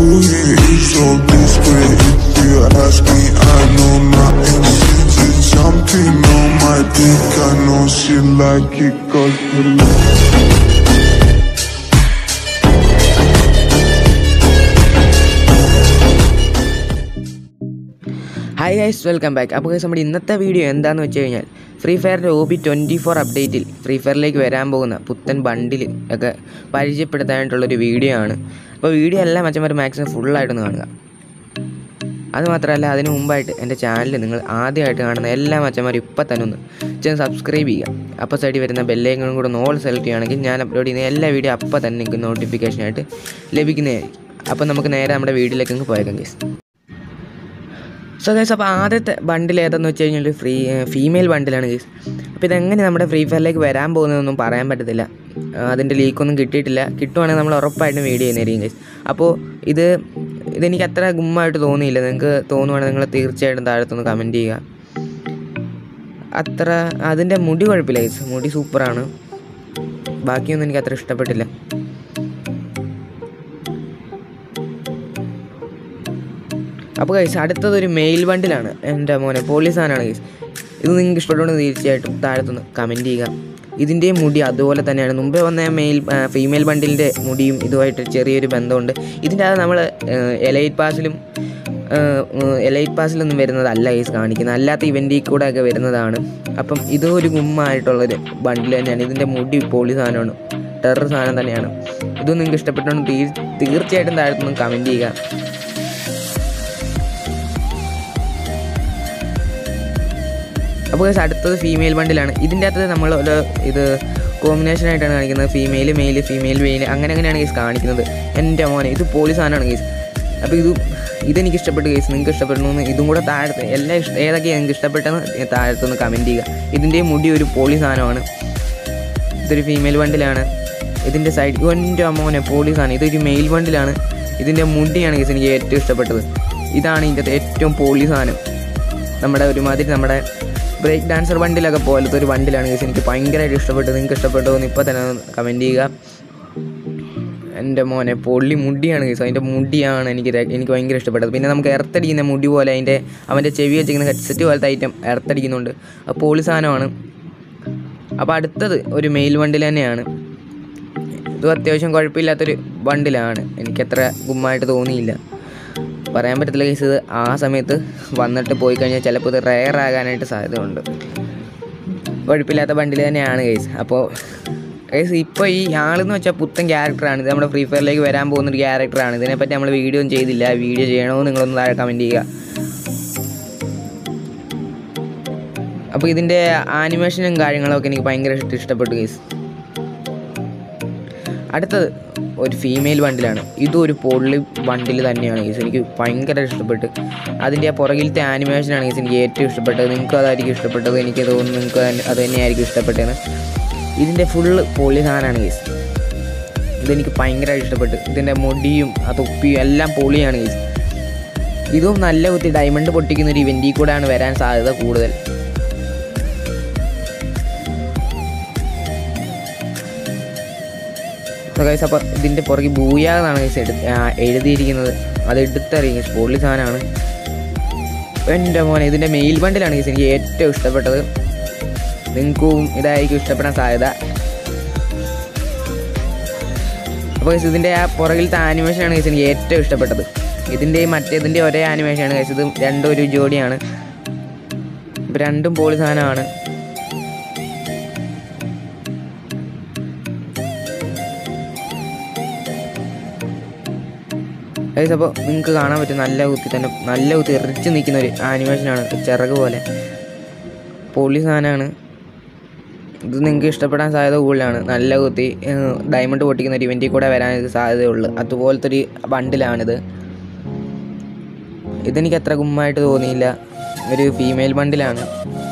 yeah, it's all discreet. If you ask me, I know nothing. She just jumping on my dick. I know she like it cause you look. Hi guys welcome back അപ്പോൾ guys നമ്മുടെ ഇന്നത്തെ video എന്താണെന്ന് വെച്ച് കഴിഞ്ഞാൽ free ഫയറിൻ്റെ O B twenty four അപ്ഡേറ്റിൽ free ഫയറിലേക്ക് വരാൻ പോകുന്ന പുത്തൻ ബണ്ടിൽ ഒക്കെ പരിചയപ്പെടുത്താനായിട്ടുള്ളൊരു വീഡിയോ ആണ് അപ്പോൾ വീഡിയോ എല്ലാം മച്ചന്മാർ മാക്സിമം ഫുള്ളായിട്ടൊന്ന് കാണുക അത് മാത്രമല്ല അതിന് മുമ്പായിട്ട് എൻ്റെ ചാനൽ നിങ്ങൾ ആദ്യമായിട്ട് കാണുന്ന എല്ലാ മച്ചന്മാരും ഇപ്പം തന്നെ ഒന്ന് ചെന്ന് സബ്സ്ക്രൈബ് ചെയ്യുക അപ്പോൾ സൈഡിൽ വരുന്ന ബെല്ലൈക്കണും കൂടെ ഒന്ന് ഓൾ സെലക്ട് ചെയ്യുകയാണെങ്കിൽ ഞാൻ അപ്ലോഡ് ചെയ്യുന്ന എല്ലാ വീഡിയോ അപ്പം തന്നെ നിങ്ങൾക്ക് നോട്ടിഫിക്കേഷനായിട്ട് ലഭിക്കുന്നതായിരിക്കും അപ്പോൾ നമുക്ക് നേരെ നമ്മുടെ വീഡിയോയിലേക്ക് അങ്ങ് പോയേക്കാം ഗൈസ് സോ ഗൈസ് അപ്പോൾ ആദ്യത്തെ ബണ്ടിൽ ഏതെന്ന് വെച്ച് കഴിഞ്ഞാൽ ഫ്രീ ഫീമെയിൽ ബണ്ടിലാണ് ഗൈസ് അപ്പോൾ ഇതെങ്ങനെ നമ്മുടെ ഫ്രീ ഫയറിലേക്ക് വരാൻ പോകുന്നതെന്നൊന്നും പറയാൻ പറ്റത്തില്ല ആ, അതിൻ്റെ ലീക്കൊന്നും കിട്ടിയിട്ടില്ല കിട്ടുവാണെങ്കിൽ നമ്മൾ ഉറപ്പായിട്ടും വീഡിയോ ചെയ്യുന്നതായിരിക്കും ഗൈസ് അപ്പോൾ ഇത് ഇതെനിക്ക് അത്ര ഗുമ്മായിട്ട് തോന്നിയില്ല നിങ്ങൾക്ക് തോന്നുവാണെങ്കിൽ നിങ്ങൾ തീർച്ചയായിട്ടും താഴത്തൊന്ന് കമൻറ്റ് ചെയ്യുക അത്ര അതിൻ്റെ മുടി കുഴപ്പമില്ല ഗൈസ് മുടി സൂപ്പറാണ് ബാക്കിയൊന്നും എനിക്ക് അത്ര ഇഷ്ടപ്പെട്ടില്ല അപ്പോൾ ഗൈസ് അടുത്തത് ഒരു മെയിൽ ബണ്ടിലാണ് എൻ്റെ മോനെ പോലീസാനാണ് ഗൈസ് ഇത് നിങ്ങൾക്ക് ഇഷ്ടപ്പെട്ടുകൊണ്ട് തീർച്ചയായിട്ടും താഴത്തൊന്ന് കമൻറ്റ് ചെയ്യുക ഇതിൻ്റെയും മുടി അതുപോലെ തന്നെയാണ് മുമ്പേ വന്ന മെയിൽ ഫീമെയിൽ ബണ്ടിലിൻ്റെ മുടിയും ഇതുമായിട്ട് ചെറിയൊരു ബന്ധമുണ്ട് ഇതിൻ്റെ അത് നമ്മൾ എലൈറ്റ് പാസിലും എലൈറ്റ് പാസിലൊന്നും വരുന്നതല്ല ഗൈസ് കാണിക്കുന്നത് അല്ലാത്ത ഇവൻറ്റിൽ കൂടെ ഒക്കെ വരുന്നതാണ് അപ്പം ഇത് ഒരു ഗുമ്മായിട്ടുള്ളൊരു ബണ്ടിൽ തന്നെയാണ് ഇതിൻ്റെ മുടി പോളി സാധനമാണ് ടെറർ സാധനം തന്നെയാണ് ഇതും നിങ്ങൾക്ക് ഇഷ്ടപ്പെട്ടുകൊണ്ട് തീർ തീർച്ചയായിട്ടും താഴത്തൊന്ന് കമൻറ്റ് ചെയ്യുക അപ്പോൾ guys അടുത്തത് ഫീമെയിൽ ബണ്ടിലാണ് ഇതിൻ്റെ അകത്ത് നമ്മൾ ഒരു ഇത് കോമ്പിനേഷൻ ആയിട്ടാണ് കാണിക്കുന്നത് ഫീമെയിൽ മെയിൽ ഫീമെയിൽ മെയിൽ അങ്ങനെ അങ്ങനെയാണ് കേസ് കാണിക്കുന്നത് എൻ്റെ മോനെ ഇത് പോലീസ് സാധനമാണ് കേസ് അപ്പോൾ ഇത് ഇതെനിക്ക് ഇഷ്ടപ്പെട്ട കേസ് നിങ്ങൾക്ക് ഇഷ്ടപ്പെടണമെന്ന് ഇതും കൂടെ താഴത്ത് എല്ലാം ഇഷ്ട ഏതൊക്കെ നിങ്ങൾക്ക് ഇഷ്ടപ്പെട്ടെന്ന് താഴത്തൊന്ന് കമൻറ്റ് ചെയ്യുക ഇതിൻ്റെ മുടി ഒരു പോളി സാധനമാണ് ഇതൊരു ഫീമെയിൽ ബണ്ടിലാണ് ഇതിൻ്റെ സൈഡ് എൻ്റെ മോനെ പോളീസാണ് ഇതൊരു മെയിൽ ബണ്ടിലാണ് ഇതിൻ്റെ മുടിയാണ് കേസ് എനിക്ക് ഏറ്റവും ഇഷ്ടപ്പെട്ടത് ഇതാണ് ഇതിൻ്റെ ഏറ്റവും പോളി സാധനം നമ്മുടെ ഒരുമാതിരി നമ്മുടെ ബ്രേക്ക് ഡാൻസർ വണ്ടിലൊക്കെ പോലത്തെ ഒരു വണ്ടിലാണ് കേസ് എനിക്ക് ഭയങ്കരമായിട്ട് ഇഷ്ടപ്പെട്ടു നിങ്ങൾക്ക് ഇഷ്ടപ്പെട്ടോ എന്ന് ഇപ്പോൾ തന്നെ കമൻറ്റ് ചെയ്യുക എൻ്റെ മോനെ പൊള്ളി മുടിയാണ് കേസ് അതിൻ്റെ മുടിയാണ് എനിക്ക് ര- എനിക്ക് ഭയങ്കര ഇഷ്ടപ്പെട്ടത് പിന്നെ നമുക്ക് എർത്തടിക്കുന്ന മുടി പോലെ അതിൻ്റെ അവൻ്റെ ചെവി വെച്ചിരിക്കുന്ന ഹെഡ്സെറ്റ് പോലത്തെ ഐറ്റം എർത്തടിക്കുന്നുണ്ട് അപ്പോൾ പൊളി സാധനമാണ് അപ്പോൾ അടുത്തത് ഒരു മെയിൽ വണ്ടിൽ തന്നെയാണ് ഇതും അത്യാവശ്യം കുഴപ്പമില്ലാത്തൊരു ബണ്ടിലാണ് എനിക്കത്ര ഗുമ്മായിട്ട് തോന്നിയില്ല പറയാൻ പറ്റത്തില്ല കേസ് ഇത് ആ സമയത്ത് വന്നിട്ട് പോയി കഴിഞ്ഞാൽ ചിലപ്പോൾ ഇത് റെയർ ആകാനായിട്ട് സാധ്യതയുണ്ട് കുഴപ്പമില്ലാത്ത ബണ്ടിൽ തന്നെയാണ് കേസ് അപ്പോൾ കേസ് ഇപ്പോൾ ഈ ആളെന്ന് വെച്ചാൽ പുത്തൻ ക്യാരക്ടറാണ് ഇത് നമ്മുടെ ഫ്രീ ഫയറിലേക്ക് വരാൻ പോകുന്ന ഒരു ക്യാരക്ടറാണ് ഇതിനെപ്പറ്റി നമ്മൾ വീഡിയോ ഒന്നും ചെയ്തില്ല വീഡിയോ ചെയ്യണമെന്ന് നിങ്ങളൊന്ന് താഴെ കമൻറ്റ് ചെയ്യുക അപ്പോൾ ഇതിൻ്റെ ആനിമേഷനും കാര്യങ്ങളൊക്കെ എനിക്ക് ഭയങ്കര ഇഷ്ടപ്പെട്ടു കേസ് അടുത്തത് ഒരു ഫീമെയിൽ ബണ്ടിലാണ് ഇതും ഒരു പൊള്ളി ബണ്ടിൽ തന്നെയാണ് കേസ് എനിക്ക് ഭയങ്കര ഇഷ്ടപ്പെട്ട് അതിൻ്റെ ആ പുറകിലത്തെ ആനിമേഷനാണ് കേസ് എനിക്ക് ഏറ്റവും ഇഷ്ടപ്പെട്ടത് നിങ്ങൾക്ക് അതായിരിക്കും ഇഷ്ടപ്പെട്ടത് എനിക്ക് തോന്നുന്നു നിങ്ങൾക്ക് തന്നെ- അത് തന്നെയായിരിക്കും ഇഷ്ടപ്പെട്ടതെന്ന് ഇതിൻ്റെ ഫുള്ള് പൊള്ളി സാധനമാണ് കേസ് ഇതെനിക്ക് ഭയങ്കരമായിട്ട് ഇഷ്ടപ്പെട്ടു ഇതിൻ്റെ മുടിയും ആ തൊപ്പിയും എല്ലാം പൊളിയാണ് കേസ് ഇതും നല്ല കുത്തി ഡയമണ്ട് പൊട്ടിക്കുന്ന ഒരു ഇവൻറ്റിൽ കൂടെയാണ് വരാൻ സാധ്യത കൂടുതൽ ഗൈസ് അപ്പോൾ ഇതിൻ്റെ പുറകെ ബൂയ എന്നാണ് ഗൈസ് എടുത്ത് ആ, എഴുതിയിരിക്കുന്നത് അത് എടുത്തറിയും പൊള്ളി സാധനമാണ് എൻ്റെ മോനെ ഇതിൻ്റെ മെയിൽ ബണ്ടിലാണ് ഗൈസ് എനിക്ക് ഏറ്റവും ഇഷ്ടപ്പെട്ടത് നിങ്ങൾക്കും ഇതായിരിക്കും ഇഷ്ടപ്പെടാൻ സാധ്യത അപ്പോൾ ഗൈസ് ഇതിൻ്റെ ആ പുറകിലത്തെ ആനിമേഷനാണ് ഗൈസ് എനിക്ക് ഏറ്റവും ഇഷ്ടപ്പെട്ടത് ഇതിൻ്റെയും മറ്റേതിൻ്റെ ഒരേ ആനിമേഷനാണ് ഗൈസ് ഇത് രണ്ടും ഒരു ജോഡിയാണ് ഇപ്പം രണ്ടും പോളി സാധനമാണ് ഗൈസ് അപ്പോൾ നിങ്ങൾക്ക് കാണാൻ പറ്റും നല്ല കുത്തി തന്നെ നല്ല കുത്തി എറിച്ച് നിൽക്കുന്ന ഒരു ആനിമേഷനാണ് ചിറക് പോലെ പൊളി സാധനമാണ് ഇത് നിങ്ങൾക്ക് ഇഷ്ടപ്പെടാൻ സാധ്യത കൂടുതലാണ് നല്ല കുത്തി ഡയമണ്ട് പൊട്ടിക്കുന്ന ഒരു ഇവൻറ്റിൽ കൂടെ വരാൻ ഇത് സാധ്യതയുള്ളൂ അതുപോലത്തെ ഒരു ബണ്ടിലാണിത് ഇതെനിക്ക് അത്ര ഗുമ്മായിട്ട് തോന്നിയില്ല ഒരു ഫീമെയിൽ ബണ്ടിലാണ്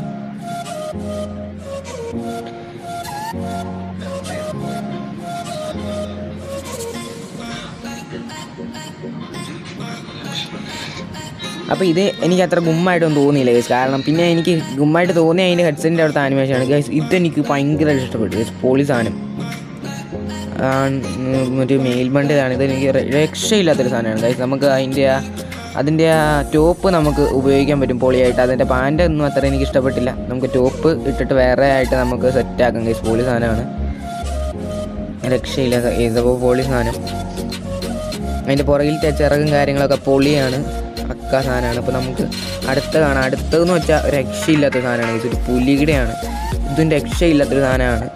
അപ്പോൾ ഇത് എനിക്ക് അത്ര ഗുമ്മായിട്ടൊന്നും തോന്നിയില്ല ഗൈസ് കാരണം പിന്നെ എനിക്ക് ഗുമ്മായിട്ട് തോന്നിയ അതിൻ്റെ ഹെഡ്സെറ്റിൻ്റെ അവിടുത്തെ ആനിമേഷനാണ് ഗൈസ് ഇതെനിക്ക് ഭയങ്കര ഇഷ്ടപ്പെട്ടു ഗൈസ് പൊളി സാധനം ഒരു മെയിൽ ബണ്ടിലാണ് ഇത് എനിക്ക് ര- രക്ഷയില്ലാത്തൊരു സാധനമാണ് ഗൈസ് നമുക്ക് അതിൻ്റെ ആ അതിൻ്റെ ആ ടോപ്പ് നമുക്ക് ഉപയോഗിക്കാൻ പറ്റും പൊളിയായിട്ട് അതിൻ്റെ പാൻ്റ് ഒന്നും അത്ര എനിക്ക് ഇഷ്ടപ്പെട്ടില്ല നമുക്ക് ടോപ്പ് ഇട്ടിട്ട് വേറെ ആയിട്ട് നമുക്ക് സെറ്റാക്കാം ഗൈസ് പൊളി സാധനമാണ് രക്ഷയില്ല ഇതപ്പോൾ പൊളി സാധനം അതിൻ്റെ പുറകിലത്തെ ചിറകും കാര്യങ്ങളൊക്കെ പൊളിയാണ് പക്ക സാധനമാണ് അപ്പോൾ നമുക്ക് അടുത്ത കാണാം അടുത്തതെന്ന് വെച്ചാൽ ഒരു രക്ഷയില്ലാത്ത സാധനമാണ് ഇതൊരു പുലികിടെയാണ് ഇതും രക്ഷയില്ലാത്തൊരു സാധനമാണ്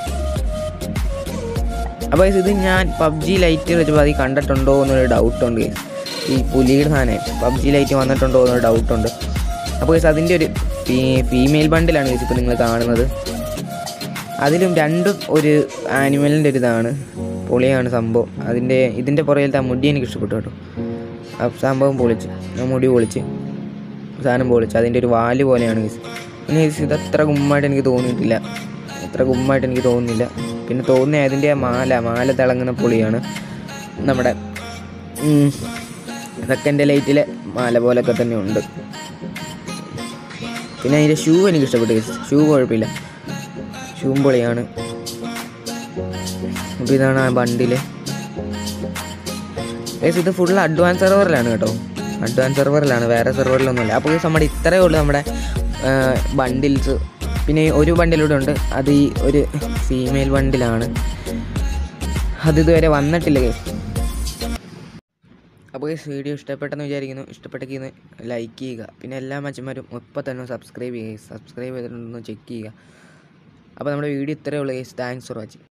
അപ്പോൾ ഇത് ഞാൻ പബ്ജി ലൈറ്റ് വെച്ചപ്പോൾ അത് കണ്ടിട്ടുണ്ടോ എന്നൊരു ഡൗട്ടുണ്ട് guys. ഈ പുലിയുടെ സാധനം പബ്ജി ലൈറ്റ് വന്നിട്ടുണ്ടോ എന്നൊരു ഡൗട്ടുണ്ട് അപ്പോൾ guys അതിൻ്റെ ഒരു ഫീമെയിൽ ബണ്ടിലാണ് guys ഇപ്പോൾ നിങ്ങൾ കാണുന്നത് അതിലും രണ്ടും ഒരു ആനിമലിൻ്റെ ഒരു ഇതാണ് പൊളിയാണ് സംഭവം അതിൻ്റെ ഇതിൻ്റെ പുറകിലത്തെ ആ മുടി എനിക്ക് ഇഷ്ടപ്പെട്ടു കേട്ടോ ആ സംഭവം പൊളിച്ച് ആ മുടി പൊളിച്ച് സാധനം പൊളിച്ച് അതിൻ്റെ ഒരു വാല് പോലെയാണ് guys. പിന്നെ guys ഇത് അത്ര ഗുമ്മായിട്ട് എനിക്ക് തോന്നിയിട്ടില്ല അത്ര ഗുമ്മായിട്ട് എനിക്ക് തോന്നുന്നില്ല പിന്നെ തോന്നിയ അതിൻ്റെ ആ മാല മാല തിളങ്ങുന്ന പൊളിയാണ് നമ്മുടെ സെക്കൻഡ് ലൈറ്റിലെ മാല പോലൊക്കെ തന്നെ ഉണ്ട് പിന്നെ അതിൻ്റെ ഷൂ എനിക്ക് ഇഷ്ടപ്പെട്ടു ഷൂ കുഴപ്പമില്ല ഷൂവും പൊളിയാണ് അപ്പോൾ ഇതാണ് ആ ബണ്ടിൽ ഏസ് ഇത് ഫുൾ അഡ്വാൻസ് സെർവറിലാണ് കേട്ടോ അഡ്വാൻസ് സെർവറിലാണ് വേറെ സെർവറിലൊന്നുമില്ല അപ്പോൾ ഇത് നമ്മുടെ ഇത്രയേ ഉള്ളൂ നമ്മുടെ ബണ്ടിൽസ് പിന്നെ ഒരു ബണ്ടിലൂടെ ഉണ്ട് അത് ഈ ഒരു ഫീമെയിൽ ബണ്ടിലാണ് അത് ഇതുവരെ വന്നിട്ടില്ല കേസ് അപ്പോൾ ഈ വീഡിയോ ഇഷ്ടപ്പെട്ടെന്ന് വിചാരിക്കുന്നു ഇഷ്ടപ്പെട്ടെങ്കിൽ ലൈക്ക് ചെയ്യുക പിന്നെ എല്ലാ മച്ചന്മാരും ഇപ്പം തന്നെ സബ്സ്ക്രൈബ് ചെയ്യുക സബ്സ്ക്രൈബ് ചെയ്തിട്ടുണ്ടെന്ന് ചെക്ക് ചെയ്യുക അപ്പോൾ നമ്മുടെ വീഡിയോ ഇത്രയേ ഉള്ളൂ ഗേസ് താങ്ക്സ് ഫോർ വാച്ചിങ്